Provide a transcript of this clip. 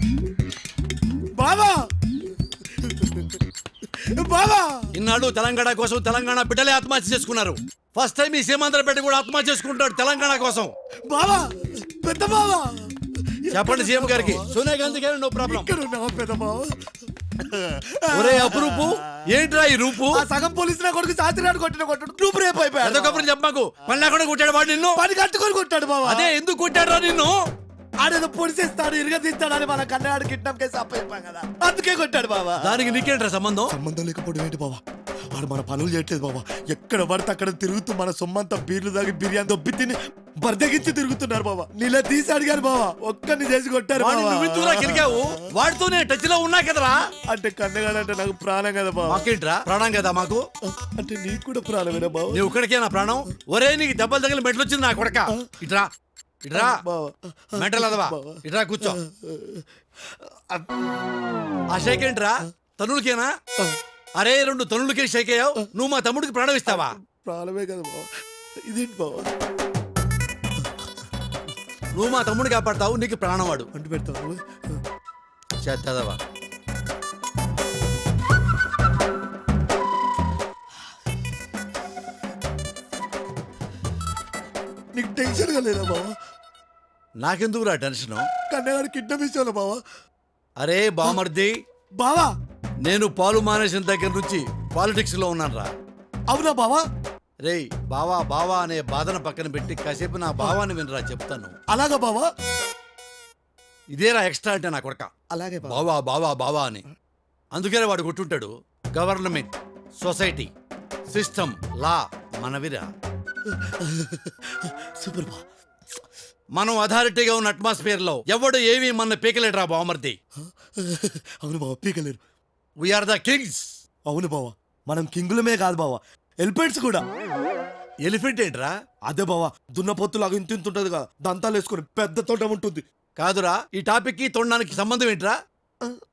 బావా బావా ఇన్నాళ్ళు తెలంగాణ కోసం తెలంగాణ బిడ్డలే ఆత్మహత్య చేసుకున్నారు ఫస్ట్ టైం ఈ సీమాంధ్ర బిడ్డ కూడా ఆత్మహత్య చేసుకుంటాడు తెలంగాణ కోసం బావా పెద్ద బావా చెప్పండి సీఎం గారికి సోనియా గాంధీ గారు నో ప్రాబ్లం ఇక్కడ ఉన్నావా పెద్ద బావా ఒరే అపురూపు ఏంట్రా ఈ రూపు ఆ సగం పోలీసుల కొడుకు సాత్రినాడు కొట్టిన కొట్టాడు నువ్వు రేపు అయిపోయాడు పెద్ద కబుర్లు చెప్పమాకు పని లేకుండా కొట్టాడు వాడు నిన్ను పని కట్టుకొని కొట్టాడు బావా అదే ఎందుకు కొట్టాడు నిన్ను ఆడేదో పొడిసేస్తాడు ఇరగదీస్తాడు అని మన కన్నవాడు కిడ్నాప్ కేసు అప్పయిపోయాం కదా అందుకే కొట్టాడు బావా దానికి నీకేంట్రా సంబంధం సంబంధం లేకపోవడం ఏంటి బావా వాడు మన పనులు చేయట్లేదు బావా ఎక్కడ పడితే అక్కడ తిరుగుతూ మన సొమ్మంతా బీర్లు తాగి బిర్యానీ దొబ్బి తిని బర్దగించి తిరుగుతున్నారు బావా నీలా తీసి అడిగారు బావా ఒక్కడిని చేసి కొట్టారు వాడిని బావా. నువ్వు ఇంతూరా కిరికావు వాడితోనే టచ్ లో ఉన్నా కదరా అంటే కన్నగాడు అంటే నాకు ప్రాణం కదా బావా మాకేంట్రా ప్రాణం కదా మాకు అంటే నీకు కూడా ప్రాణమేనా బావా నువ్వు ఇక్కడికే నా ప్రాణం ఒరే నీకు దెబ్బలు తగిలి మెట్లు వచ్చింది నా కొడక ఇట్రా ఇట్రా బావా మెంటల్ అదవా ఇట్రా కూర్చో ఆ షేక్ ఏంట్రా తనులకేనా అరే రెండు తనులకే షేక్ అయ్యావు నువ్వు మా తమ్ముడికి ప్రాణం ఇస్తావా ప్రాణమే కదా బావా ఇదేంటి బావా నువ్వు మా తమ్ముడిని కాపాడతావు నీకు ప్రాణం వాడు అంటు పెడతావు చేద్దవా నీకు టెన్షన్ గా లేదా బావా నాకెందుకురా టెన్షన్ కన్నగాడు కిడ్నాప్ ఇచ్చాను బావా అరే బామర్ది బావా నేను పాలు మానేసిన దగ్గర నుంచి పాలిటిక్స్ లో ఉన్నాను రా అవునా బావా రేయ్ బావా బావా అనే బాధను పక్కన పెట్టి కాసేపు నా బావాని వినరా చెప్తాను అలాగా బావా ఇదేరా ఎక్స్ట్రా అంటే నా కొడక అలాగే బావా బావా బావా బావా అని అందుకనే వాడు కొట్టుంటాడు గవర్నమెంట్ సొసైటీ సిస్టమ్ లా మనవిరా సూపర్ బా మనం అథారిటీగా ఉన్న అట్మాస్ఫియర్ లో ఎవడు ఏవి మన పీకలేడురా బావమర్ది అవును బావా పీకలేరు వీఆర్ ద కింగ్స్ అవును బావా మనం కింగులమే కాదు బావా ఎలిఫెంట్స్ కూడా ఎలిఫెంట్ ఏంట్రా అదే బావా దున్నపోతులాగా ఇంత ఇంత ఉంటది కదా దంతాలు వేసుకొని పెద్ద తోట ఉంటుంది కాదురా ఈ టాపిక్ కి తొండడానికి సంబంధం ఏంట్రా